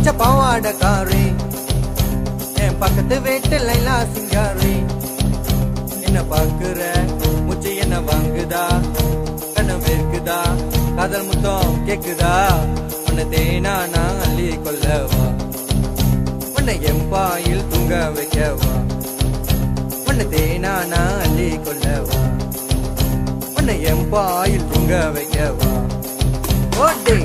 பச்சை பாவாடக்காரி என் பக்கத்து வீட்டு லைலா சிங்காரி என்ன பாக்குற மூச்சு என்ன வாங்குதா கண்ணு வேர்க்குதா காதல் முத்தம் கேக்குதா உன்னை தேனா நான் அள்ளி கொள்ளவா உன்னை என் பாயில் தூங்க வைக்கவா உன்னை தேனா நான் அள்ளி கொள்ளவா உன்னை என் பாயில் தூங்க வைக்கவா ஓட்டே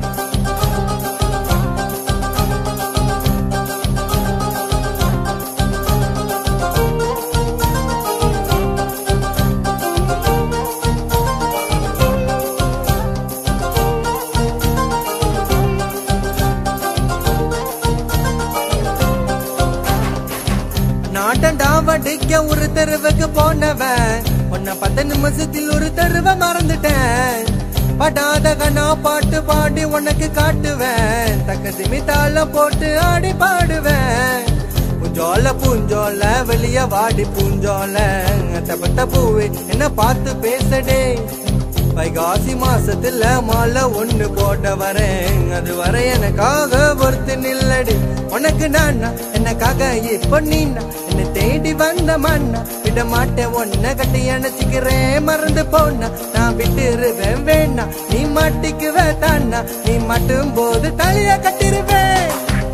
நாட்டண்டா வடிக்க ஒரு தெருவுக்கு போனவன் உன்னை பத்து நிமிஷத்தில் ஒரு தெருவை மறந்துட்டேன் படாத கண்ணா பாட்டு பாடி உனக்கு காட்டுவேன் தக்க திமித்தால போட்டு ஆடி பாடுவேன் புஞ்சோல பூஞ்சோல வெளிய வாடி பூஞ்சோல தப்பட்ட பூவே என்ன பார்த்து பேசடே வைகாசி மாசத்துல மாலை ஒண்ணு போட வரேன் அது வரை எனக்காக பொறுத்து நில்லடி உனக்கு நான் எனக்காக இப்ப நீனா என்னை தேடி வந்த மண்ணா விட மாட்டேன் உன்னை கட்டி அணைச்சிக்கிறேன் மறந்து போனா நான் விட்டுருவேன் வேணா நீ மாட்டிக்குவே தானா நீ மட்டும் போது தலைய கட்டிருவேன்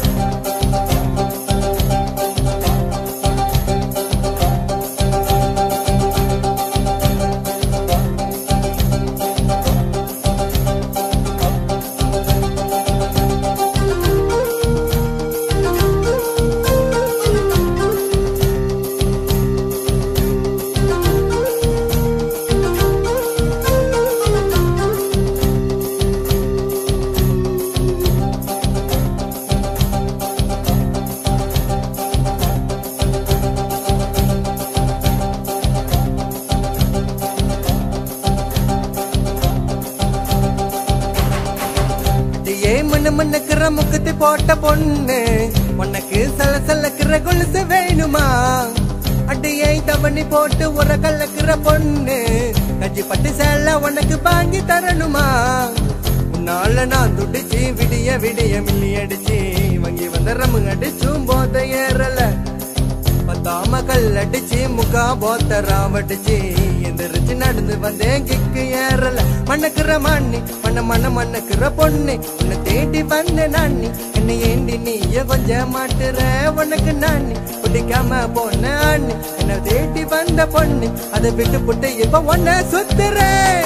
ஏ மண்ணு மண்ணுக்குற முக்கத்தி போட்ட பொண்ணு உனக்கு சல சலக்குற கொலுசு வேணுமா அடியை தவணி போட்டு உர கலக்குற பொண்ணு கஞ்சி பட்டு சேல உனக்கு வாங்கி தரணுமா உன்னால நான் துடிச்சு விடிய விடிய மில்லி அடிச்சு வங்கி வந்த ரம்மு அடிச்சும் போத ஏறல பத்தாம கல்லடிச்சு முக்கா போத்த ராவடிச்சு எந்திரிச்சு நடந்து வந்தேன் கிக்கு ஏறல மண்ணுக்குற மண்ணி மண்ண மண்ண மண்ணுக்குற பொண்ணு உன்னை தேடி வந்த நானி என்னை ஏண்டி நீய கொஞ்சம் மாட்டுற உனக்கு நானி பிடிக்காம போன அண்ணி என்னை தேடி வந்த பொண்ணு அதை விட்டு புட்டு இப்ப உன்னை சுத்துறேன்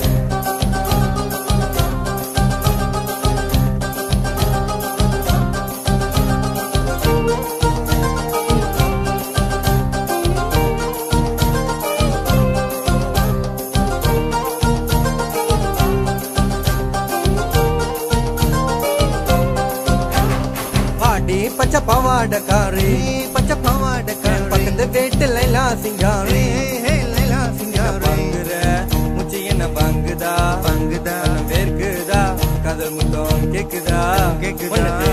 பாடி பச்சை பவாடக்காரி பச்சை பவாடக்காரி பக்கத்து வீட்டு லைலா சிங்காரி லைலா சிங்காரி வாங்குற முச்சி என்ன வாங்குதா வாங்குதா வேர்க்குதா கதல் முத்தம் கேக்குதா கேக்குதா